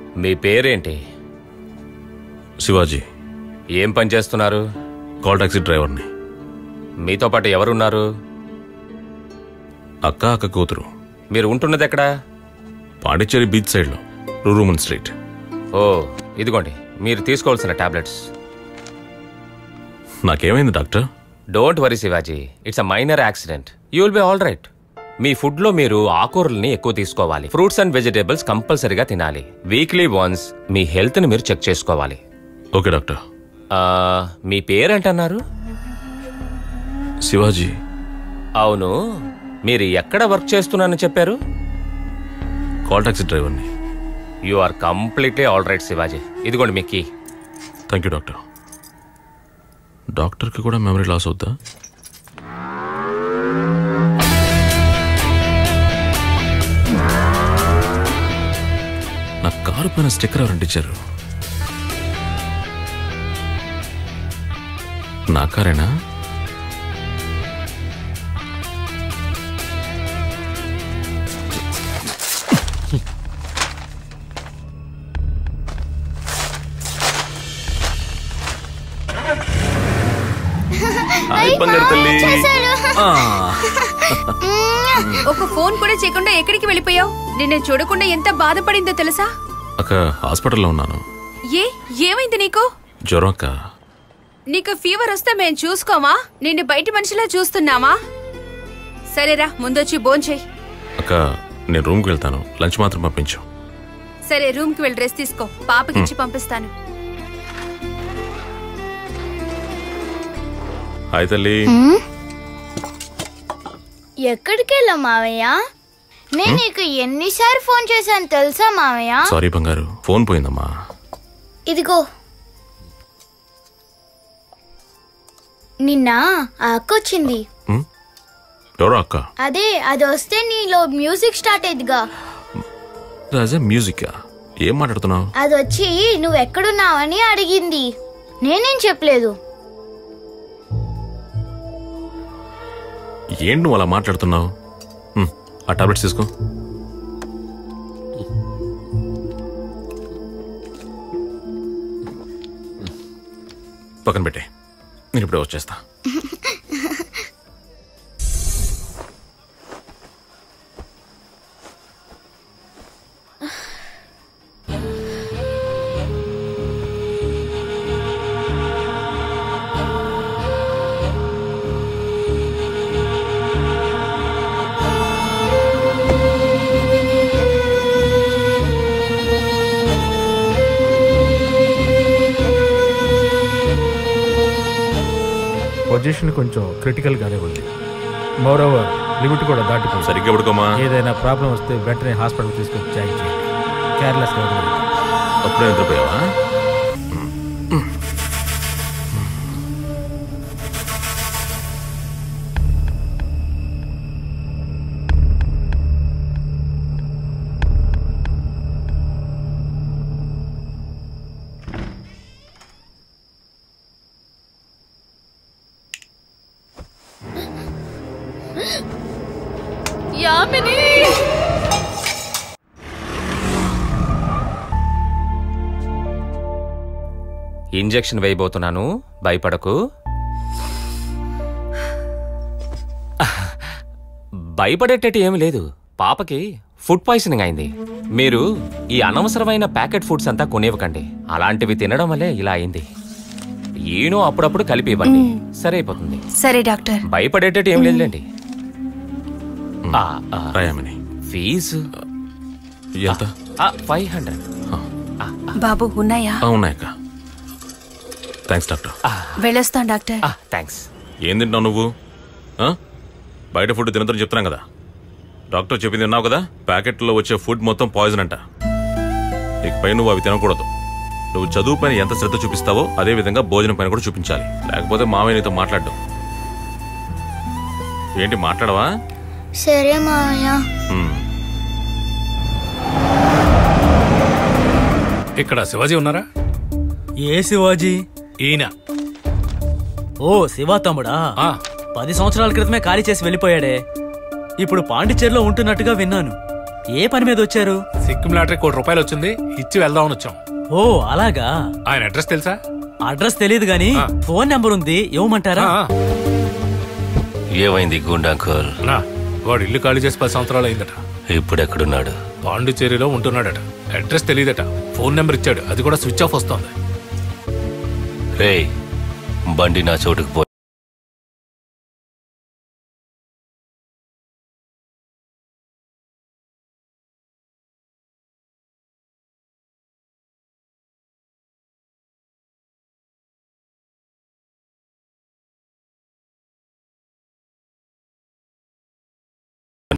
మీ పేరేంటి శివాజీ ఏం పని చేస్తున్నారు కాల్ టాక్సీ డ్రైవర్ని మీతో పాటు ఎవరున్నారు అక్క అక్క కూతురు మీరు ఉంటున్నది ఎక్కడా పాండిచ్చేరి బీచ్ సైడ్లో రూరుమన్ స్ట్రీట్ ఓ ఇదిగోండి మీరు తీసుకోవాల్సిన టాబ్లెట్స్ నాకేమైంది doctor don't worry Shivaji it's a minor accident you will be all right మీ ఫుడ్ లో మీరు ఆకూరల్ని ఎక్కువ తీసుకోవాలి ఫ్రూట్స్ అండ్ వెజిటేబుల్స్ కంపల్సరీగా తినాలి వీక్లీ వన్స్ మీ హెల్త్ ని మీరు చెక్ చేసుకోవాలి ఓకే డాక్టర్ ఆ, మీ పేరేంటన్నారు శివాజీ అవును మీరు ఎక్కడ వర్క్ చేస్తున్నానని చెప్పారు కాల్ టాక్సీ డ్రైవర్ని you are completely all right Shivaji ఇదిగోండి మీ కీ థ్యాంక్ యూ డాక్టర్ డాక్టర్కి కూడా మెమరీ లాస్ అవుద్దా నా కారు పైన స్టిక్కర్ ఎవరు అంటించారు నా కారేనా హాయ్ బంగారు తల్లి ఆ, ఒక ఫోన్ కూడా చేయకుండా ఎక్కడికి వెళ్ళిపోయావు నిన్ను చూడకుండా ఎంత బాధపడిందో తెలుసా అక్క హాస్పిటల్లో ఉన్నాను ఏ ఏమైంది నీకు జ్వరం అక్క నీకు ఫీవర్ వస్తే మేం చూసుకోమా నిన్ను బయట మనిషిలా చూస్తున్నామా సరేరా ముందొచ్చి భోంచేయ్ అక్క నేను రూమ్కి వెళ్తాను లంచ్ మాత్రం పంపించు సరే రూమ్ కి వెళ్ళి డ్రెస్ తీసుకో పాపకి ఇచ్చి పంపిస్తాను హాయ్ తల్లి ఎక్కడికి వెళ్ళావు మావయ్య నేను నీకు ఎన్నిసార్లు ఫోన్ చేశాను తెలుసా మావయ్య సారీ బంగారు ఫోన్ పోయిందమ్మా ఇదిగో నిన్న ఆ అక్క వచ్చింది ఉమ్, ఎవరో అక్క అదే అది వస్తే నీలో మ్యూజిక్ స్టార్ట్ అయ్యిదిగా రాజా మ్యూజిక్ ఏం మాట్లాడుతున్నావు అది వచ్చి నువ్వు ఎక్కడున్నావని అడిగింది నేనేం చెప్పలేదు ఏంటి నువ్వు అలా మాట్లాడుతున్నావు ఉమ్, ఆ టాబ్లెట్స్ తీసుకో పక్కన పెట్టే నేను ఇప్పుడే వచ్చేస్తా పొజిషన్ కొంచెం క్రిటికల్ గానే ఉంది మోర్ ఓవర్ లిమిట్ కూడా దాటిపోయింది సరిగ్గా పడుకోమా ఏదైనా ప్రాబ్లం వస్తే వెంటనే హాస్పిటల్ తీసుకొని జాయిన్ చేయండి కేర్లెస్ గా వదిలేయద్దు. అప్పుడే నిద్రపోయావా యామిని ఇంజెక్షన్ వేయబోతున్నాను భయపడకు భయపడేటట్టు ఏమి లేదు పాపకి ఫుడ్ పాయిజనింగ్ అయింది మీరు ఈ అనవసరమైన ప్యాకెట్ ఫుడ్స్ అంతా కొనివ్వకండి అలాంటివి తినడం వల్లే ఇలా అయింది ఈనో అప్పుడప్పుడు కలిపి ఇవ్వండి సరే అయిపోతుంది సరే డాక్టర్ భయపడేటట్టు ఏం లేదులేండి ఆ, ఆ, రాయామని ఫీజు ఎంత ఫైవ్ హండ్రెడ్ బాబు ఉన్నాయా ఆ, ఉన్నాయక్క థ్యాంక్స్ డాక్టర్ వెళ్ళొస్తాం డాక్టర్ థ్యాంక్స్ ఏం తింటున్నావు నువ్వు ఆ? బయట ఫుడ్ తినదని చెప్తున్నాం కదా డాక్టర్ చెప్పింది విన్నావు కదా ప్యాకెట్లో వచ్చే ఫుడ్ మొత్తం పాయిజన్ అంట ఇకపై నువ్వు అవి తినకూడదు నువ్వు చదువు పైన ఎంత శ్రద్ధ చూపిస్తావో అదే విధంగా భోజనం పైన కూడా చూపించాలి లేకపోతే మామయ్య నీతో మాట్లాడ్డం ఏంటి మాట్లాడవా సరే మావయ్య ఉమ్. ఇక్కడ శివాజీ ఉన్నారా ఏ శివాజీ ఈయన ఓ శివ తమ్ముడా పది సంవత్సరాల క్రితమే ఖాళీ చేసి వెళ్ళిపోయాడే ఇప్పుడు పాండిచ్చేరిలో ఉంటున్నట్టుగా విన్నాను ఏ పని మీద వచ్చారు సిక్కిం లాటరీ కోటి రూపాయలు వచ్చింది ఇచ్చి వెళ్దామని వచ్చాం ఓ అలాగా ఆయన అడ్రస్ తెలుసా అడ్రస్ తెలియదు గాని ఆ. ఫోన్ నెంబర్ ఉంది ఇవ్వమంటారా ఆ, ఏమైంది గుండాంకోల్ నా వాడు ఇల్లు ఖాళీ చేసి పది సంవత్సరాలు అయిందట ఇప్పుడెక్కడున్నాడు పాండిచేరిలో ఉంటున్నాడట అడ్రస్ తెలియదట ఫోన్ నెంబర్ ఇచ్చాడు అది కూడా స్విచ్ ఆఫ్ వస్తోంది రేయ్ బండి నా చోటుకు పో